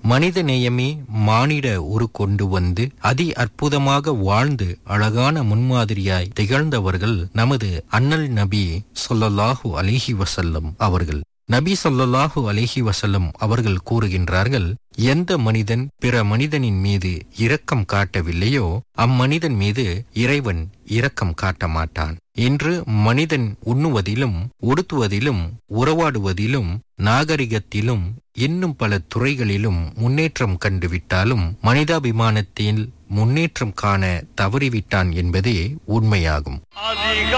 மனித நேயமே மானிட உரு கொண்டு வந்து அதி அற்புதமாக வாழ்ந்து அழகான முன்மாதிரியாய் திகழ்ந்தவர்கள் நமது அண்ணல் நபி சொல்லல்லாஹு அலிஹி வசல்லம் அவர்கள் நபி சொல்லல்லாஹு அலிஹி வசல்லம் அவர்கள் கூறுகின்றார்கள் எந்த மனிதன் பிற மனிதனின் மீது இரக்கம் காட்டவில்லையோ அம்மனிதன் மீது இறைவன் இரக்கம் காட்ட மாட்டான் இன்று மனிதன் உண்ணுவதிலும் உடுத்துவதிலும் உறவாடுவதிலும் நாகரிகத்திலும் இன்னும் பல துறைகளிலும் முன்னேற்றம் கண்டுவிட்டாலும் மனிதாபிமானத்தில் முன்னேற்றம் காண தவறிவிட்டான் என்பதே உண்மையாகும்